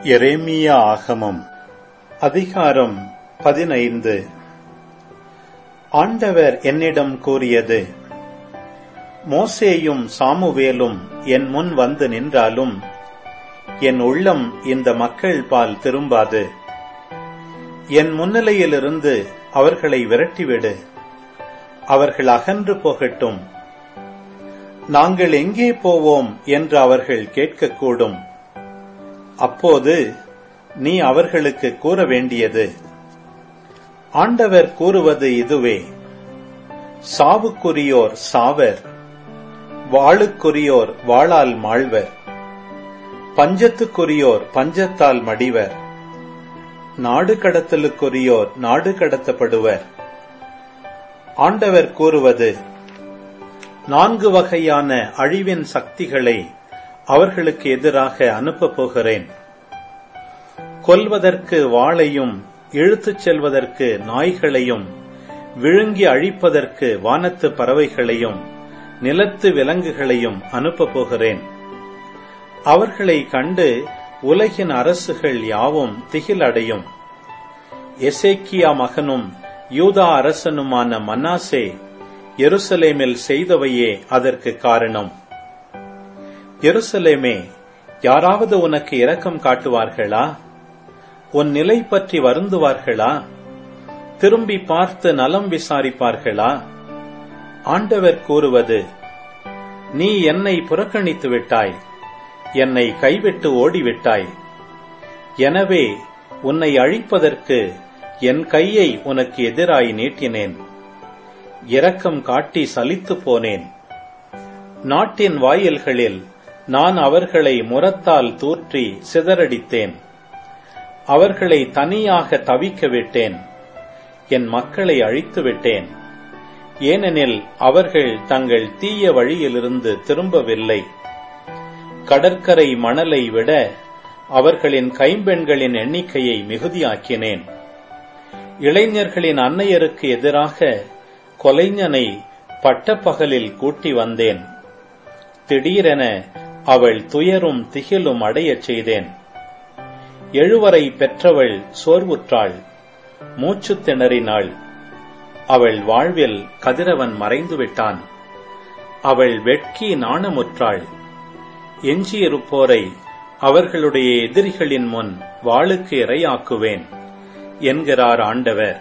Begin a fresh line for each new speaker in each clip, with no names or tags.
எரேமியா ஆகமம் அதிகாரம் பதினைந்து ஆண்டவர் என்னிடம் கூறியது மோசேயும் சாமுவேலும் என் முன் வந்து நின்றாலும் என் உள்ளம் இந்த மக்கள் பால் திரும்பாது என் முன்னிலையிலிருந்து அவர்களை விரட்டிவிடு அவர்கள் அகன்று போகட்டும் நாங்கள் எங்கே போவோம் என்று அவர்கள் கேட்கக்கூடும் அப்போது நீ அவர்களுக்கு கூற வேண்டியது ஆண்டவர் கூறுவது இதுவே சாவுக்குரியோர் சாவர் வாளுக்குரியோர் வாளால் மாழ்வர் பஞ்சத்துக்குரியோர் பஞ்சத்தால் மடிவர் நாடு கடத்தலுக்குரியோர் நாடு கடத்தப்படுவர் ஆண்டவர் கூறுவது நான்கு வகையான அழிவின் சக்திகளை அவர்களுக்கு எதிராக அனுப்பப் போகிறேன் கொல்வதற்கு வாளையும் இழுத்துச் செல்வதற்கு நாய்களையும் விழுங்கி அழிப்பதற்கு வானத்து பறவைகளையும் நிலத்து விலங்குகளையும் அனுப்பப் போகிறேன் அவர்களை கண்டு உலகின் அரசுகள் யாவும் திகிலடையும் எசேக்கியா மகனும் யூதா அரசனுமான மன்னாசே எருசலேமில் செய்தவையே அதற்கு காரணம் எருசலேமே யாராவது உனக்கு இரக்கம் காட்டுவார்களா உன் நிலை பற்றி வருந்துவார்களா திரும்பி பார்த்து நலம் விசாரிப்பார்களா ஆண்டவர் கூறுவது நீ என்னை புறக்கணித்து விட்டாய் என்னை கைவிட்டு ஓடிவிட்டாய் எனவே உன்னை அழிப்பதற்கு என் கையை உனக்கு எதிராய் நீட்டினேன் இரக்கம் காட்டி சலித்து போனேன் நாட்டின் வாயில்களில் நான் அவர்களை முரத்தால் தூற்றி சிதறடித்தேன் அவர்களை தனியாக தவிக்க விட்டேன் என் மக்களை அழித்து விட்டேன் ஏனெனில் அவர்கள் தங்கள் தீய வழியிலிருந்து திரும்பவில்லை கடற்கரை மணலை விட அவர்களின் கைம்பெண்களின் எண்ணிக்கையை மிகுதியாக்கினேன் இளைஞர்களின் அன்னையருக்கு எதிராக கொலைஞனை பட்டப்பகலில் கூட்டி வந்தேன் திடீரென அவள் துயரும் திகிலும் அடையச் செய்தேன் எழுவரை பெற்றவள் சோர்வுற்றாள் மூச்சு திணறினாள் அவள் வாழ்வில் கதிரவன் மறைந்து விட்டான் அவள் வெட்கி நாணமுற்றாள் எஞ்சியிருப்போரை அவர்களுடைய எதிரிகளின் முன் வாளுக்கு இரையாக்குவேன் என்கிறார் ஆண்டவர்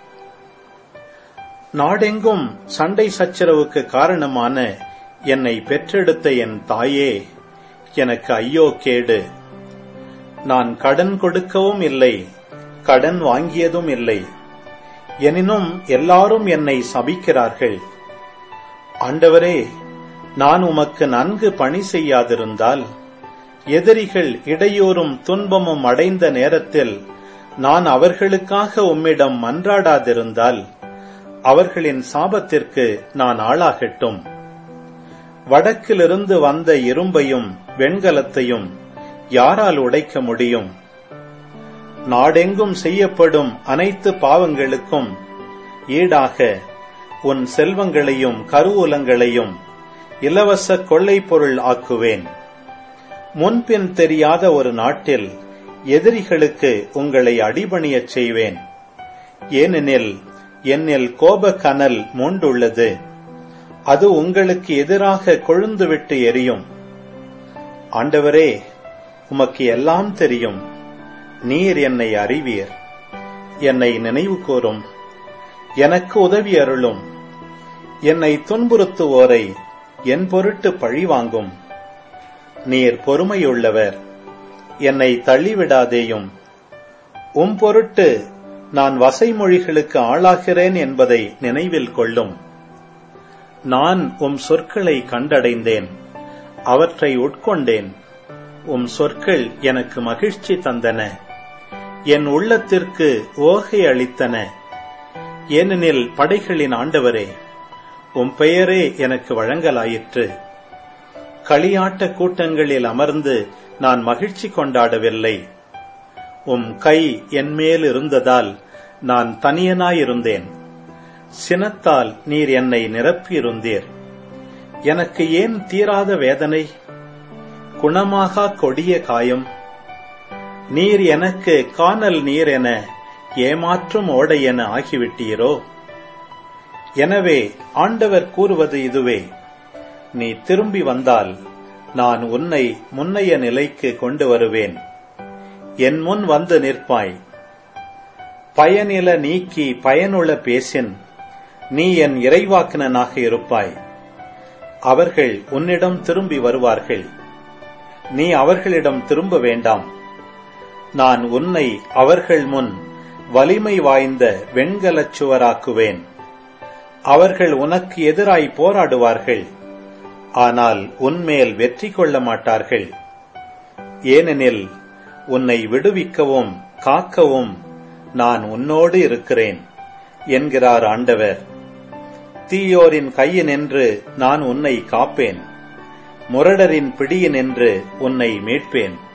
நாடெங்கும் சண்டை சச்சரவுக்கு காரணமான என்னை பெற்றெடுத்த என் தாயே எனக்கு ஐயோ கேடு நான் கடன் கொடுக்கவும் இல்லை கடன் வாங்கியதும் இல்லை எனினும் எல்லாரும் என்னை சபிக்கிறார்கள் ஆண்டவரே நான் உமக்கு நன்கு பணி செய்யாதிருந்தால் எதிரிகள் இடையூறும் துன்பமும் அடைந்த நேரத்தில் நான் அவர்களுக்காக உம்மிடம் மன்றாடாதிருந்தால் அவர்களின் சாபத்திற்கு நான் ஆளாகட்டும் வடக்கிலிருந்து வந்த இரும்பையும் வெண்கலத்தையும் யாரால் உடைக்க முடியும் நாடெங்கும் செய்யப்படும் அனைத்து பாவங்களுக்கும் ஈடாக உன் செல்வங்களையும் கருவூலங்களையும் இலவச கொள்ளை பொருள் ஆக்குவேன் முன்பின் தெரியாத ஒரு நாட்டில் எதிரிகளுக்கு உங்களை அடிபணியச் செய்வேன் ஏனெனில் என்னில் கோப கனல் மூண்டுள்ளது அது உங்களுக்கு எதிராக கொழுந்துவிட்டு எரியும் ஆண்டவரே உமக்கு எல்லாம் தெரியும் நீர் என்னை அறிவீர் என்னை நினைவு கூறும் எனக்கு உதவி அருளும் என்னை துன்புறுத்துவோரை என் பொருட்டு பழிவாங்கும் நீர் பொறுமையுள்ளவர் என்னை தள்ளிவிடாதேயும் உம் பொருட்டு நான் வசைமொழிகளுக்கு ஆளாகிறேன் என்பதை நினைவில் கொள்ளும் நான் உம் சொற்களை கண்டடைந்தேன் அவற்றை உட்கொண்டேன் உம் சொற்கள் எனக்கு மகிழ்ச்சி தந்தன என் உள்ளத்திற்கு ஓகை அளித்தன ஏனெனில் படைகளின் ஆண்டவரே உம் பெயரே எனக்கு வழங்கலாயிற்று களியாட்ட கூட்டங்களில் அமர்ந்து நான் மகிழ்ச்சி கொண்டாடவில்லை உம் கை என் மேல் இருந்ததால் நான் தனியனாயிருந்தேன் சினத்தால் நீர் என்னை நிரப்பியிருந்தீர் எனக்கு ஏன் தீராத வேதனை குணமாகா கொடிய காயம் நீர் எனக்கு காணல் நீர் என ஏமாற்றும் ஓடை என ஆகிவிட்டீரோ எனவே ஆண்டவர் கூறுவது இதுவே நீ திரும்பி வந்தால் நான் உன்னை முன்னைய நிலைக்கு கொண்டு வருவேன் என் முன் வந்து நிற்பாய் பயனில நீக்கி பயனுள்ள பேசின் நீ என் இறைவாக்கினனாக இருப்பாய் அவர்கள் உன்னிடம் திரும்பி வருவார்கள் நீ அவர்களிடம் திரும்ப வேண்டாம் நான் உன்னை அவர்கள் முன் வலிமை வாய்ந்த வெண்கலச் சுவராக்குவேன் அவர்கள் உனக்கு எதிராய் போராடுவார்கள் ஆனால் உன்மேல் வெற்றி கொள்ள மாட்டார்கள் ஏனெனில் உன்னை விடுவிக்கவும் காக்கவும் நான் உன்னோடு இருக்கிறேன் என்கிறார் ஆண்டவர் தீயோரின் கையினின்று நான் உன்னை காப்பேன் முரடரின் பிடியினின்று உன்னை மீட்பேன்